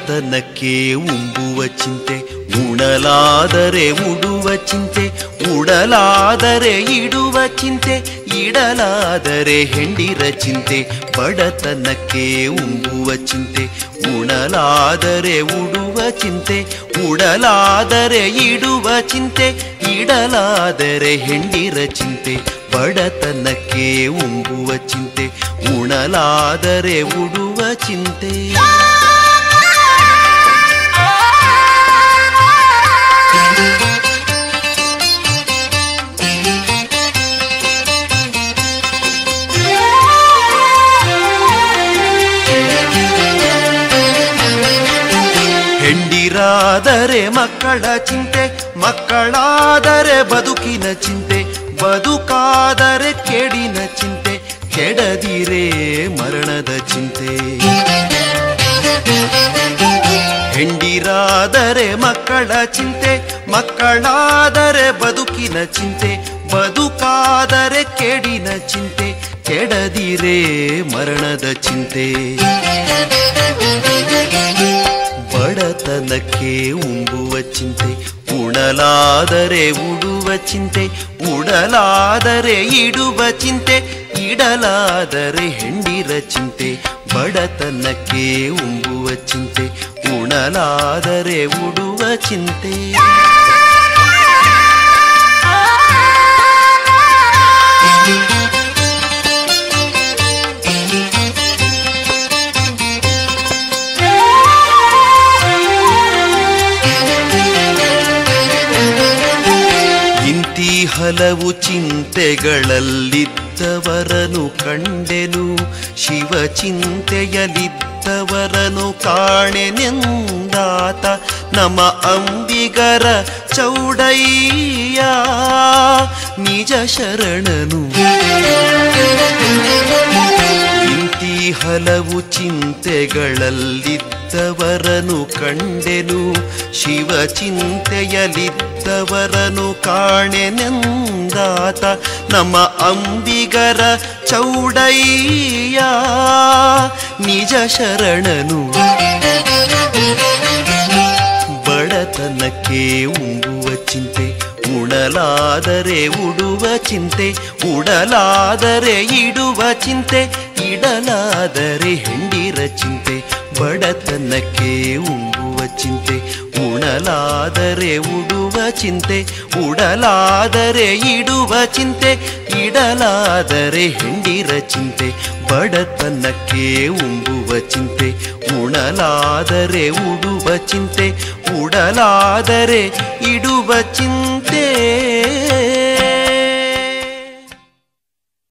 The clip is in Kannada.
ಬಡತನಕ್ಕೆ ಉಂಬುವ ಚಿಂತೆ ಉಣಲಾದರೆ ಉಡುವ ಚಿಂತೆ ಉಡಲಾದರೆ ಇಡುವ ಚಿಂತೆ ಇಡಲಾದರೆ ಹೆಂಡಿರ ಚಿಂತೆ ಬಡತನಕ್ಕೆ ಉಂಬುವ ಚಿಂತೆ ಉಣಲಾದರೆ ಉಡುವ ಚಿಂತೆ ಉಡಲಾದರೆ ಇಡುವ ಚಿಂತೆ ಇಡಲಾದರೆ ಹೆಂಡಿರ ಚಿಂತೆ ಬಡತನಕ್ಕೆ ಉಂಬುವ ಚಿಂತೆ ಉಣಲಾದರೆ ಉಡುವ ಚಿಂತೆ ಹೆಂಡಿರಾದರೆ ಮಕ್ಕಳ ಚಿಂತೆ ಮಕ್ಕಳಾದರೆ ಬದುಕಿನ ಚಿಂತೆ ಬದುಕಾದರೆ ಕೆಡಿನ ಚಿಂತೆ ಕೆಡದಿರೇ ಮರಣದ ಚಿಂತೆ ಹೆಂಡಿರಾದರೆ ಮಕ್ಕಳ ಚಿಂತೆ ಮಕ್ಕಳಾದರೆ ಬದುಕಿನ ಚಿಂತೆ ಬದುಕಾದರೆ ಕೆಡಿನ ಚಿಂತೆ ಕೆಡದಿರೇ ಮರಣದ ಚಿಂತೆ ಬಡತನಕ್ಕೆ ಉಂಬುವ ಚಿಂತೆ ಉಣಲಾದರೆ ಉಡುವ ಚಿಂತೆ ಉಡಲಾದರೆ ಇಡುವ ಚಿಂತೆ ಇಡಲಾದರೆ ಹೆಂಡಿರ ಚಿಂತೆ ಬಡತನಕ್ಕೆ ಉಂಬುವ ಚಿಂತೆ ಉಣಲಾದರೆ ಉಡುವ ಚಿಂತೆ ಇಂತಿ ಹಲವು ಚಿಂತೆಗಳಲ್ಲಿದ್ದವರನು ಕಂಡೆನು ಶಿವ ಚಿಂತೆಯಲ್ಲಿದ್ದವರನು ಕಾಣೆನೆಂದಾತ ನಮ್ಮ ಅಂಬಿಗರ ಚೌಡಯ್ಯ ನಿಜ ಶರಣನು ಇಂತಿ ಹಲವು ಚಿಂತೆಗಳಲ್ಲಿದ್ದವರನು ಕಂಡೆನು ಶಿವ ಚಿಂತೆಯಲ್ಲಿದ್ದವರನು ಕಾಣೆನೆಂದಾತ ನಮ್ಮ ಅಂಬಿಗರ ಚೌಡಯ್ಯ ನಿಜ ಶರಣನು ಬಡತನಕ್ಕೆ ಉಂಬುವ ಚಿಂತೆ ಉಣಲಾದರೆ ಉಡುವ ಚಿಂತೆ ಉಡಲಾದರೆ ಇಡುವ ಚಿಂತೆ ಇಡಲಾದರೆ ಹೆಂಡಿರ ಚಿಂತೆ ಬಡತನಕ್ಕೆ ಉಂಬುವ ಚಿಂತೆ ಉಣಲಾದರೆ ಉಡುವ ಚಿಂತೆ ಉಡಲಾದರೆ ಇಡುವ ಚಿಂತೆ ಇಡಲಾದರೆ ಹೆಂಡಿರ ಚಿಂತೆ ಬಡತನಕ್ಕೆ ಉಂಬುವ ಚಿಂತೆ ಉಣಲಾದರೆ ಉಡುವ ಚಿಂತೆ ಉಡಲಾದರೆ ಇಡುವ ಚಿಂತೆ